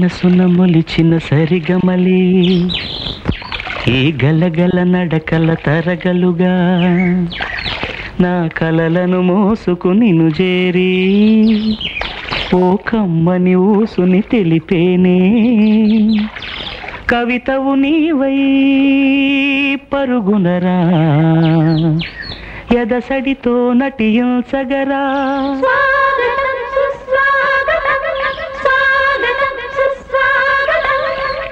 మనసున మొలిచిన సరిగమలి ఈ గలగల నడకల తరగలుగా నా కలలను మోసుకు నిను చేరి ఓ కమ్మని ఊసుని తెలిపేనే కవితవు నీవై పరుగునరా ఎదసడితో నటించగరా స్వాగతం సుస్వాగతం స్వాగతం సుస్వాగతం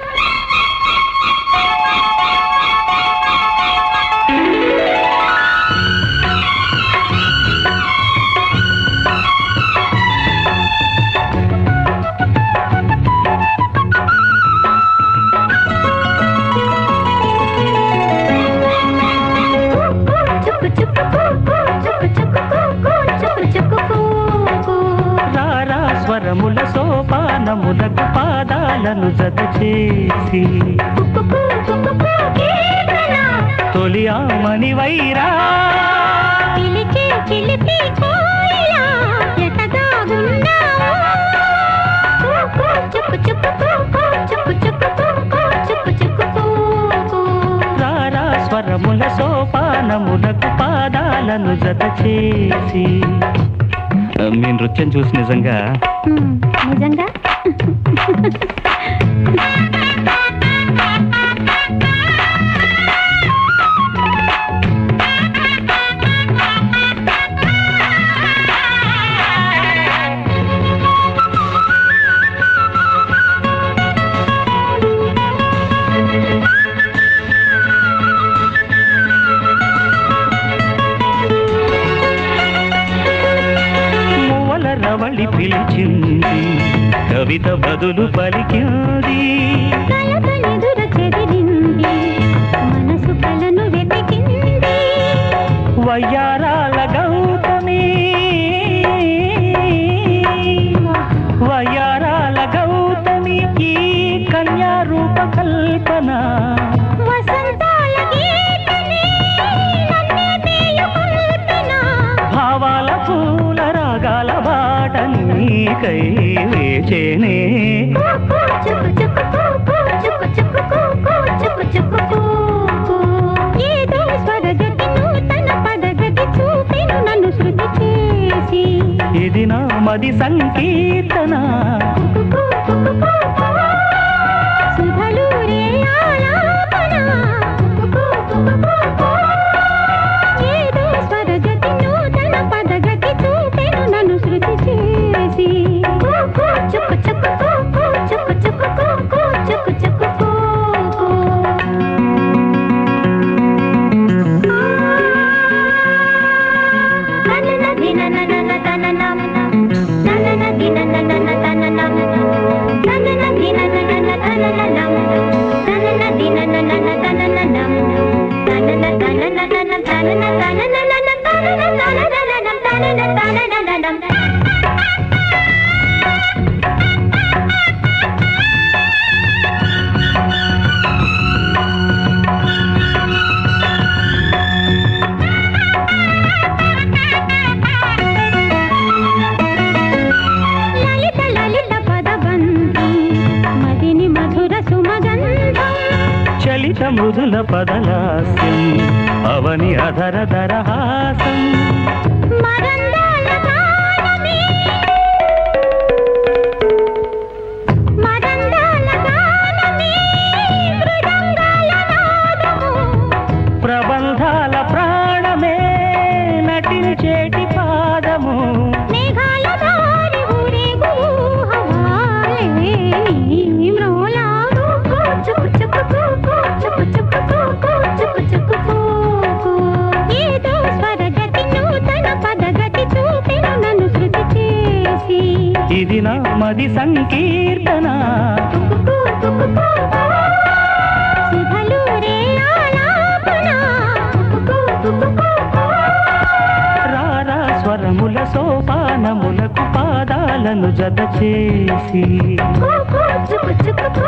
చుక్కు చుక్కు కు చుక్కు చుక్కు కు చుక్కు చుక్కు కు రారా స్వరముల సోపానములకు పాదాలను జత చేసి కుక్కు కుక్కు కీర్తన తొలి ఆమని వైరా పిలిచే చిలిపి కోయిలా ఎటగాగున్నావు చుక్కు చుక్కు కు చుక్కు చుక్కు కు చుక్కు చుక్కు కు రారా స్వరముల సోపానములకు పాదాలను జత చేసి మీ నృత్యం చూసి నిజంగా హ్మ్, నిజంగా మువ్వల రవళి పిలిచింది కవిత బదులు పలికింది కలకలెదుర చెదిరింది మనసు కలను వెతికింది వయ్యారాల గౌతమి వయ్యారాల గౌతమి ఈ కన్యా రూప కల్పన వసంతాల గీతనే నన్నే మేలుకొల్పెన. భావాల పూల రాగాల బాట నీకై వేచేనే కు చుక్కు చుక్కు కు చుక్కు చుక్కు కు చుక్కు చుక్కు కు. ఏదో స్వరగతి నూతన పదగతి చూపెను నన్ను శృతి చేసి ఇది నా మది సంకీర్తన సుధలూరే ఆలాపన ఏదో స్వరగతి నూతన పదగతి చూపెను నన్ను శృతి చేసి చుక్కు చుక్కు చుక్కు చుక్కు చుక్కు చుక్కు లలిత లలిత పదబంధం మదిని మధుర సుమగంధం చలిత మృదుల పదలాస్యం అవని అధర దరహాసం మరందాల గానమే మరందాల గానమే మృదంగాల నాదము ప్రబంధాల ప్రాణమే నటించేటి పాదము మేఘాల దారి ఊరేగు హవాలే నీ మ్రోలాగు చుక్కు చుక్కు చుక్కు చుక్కు చుక్కు చుక్కు ఏదో స్వరగతి నూతన పదగతి చూపెను నన్ను శృతి చేసి ఇది నా మది సంకీర్తన సుధలూరే ఆలాపన రారా స్వరముల సోపానములకు పాదాలను జత చేసి చుక్కు చుక్కు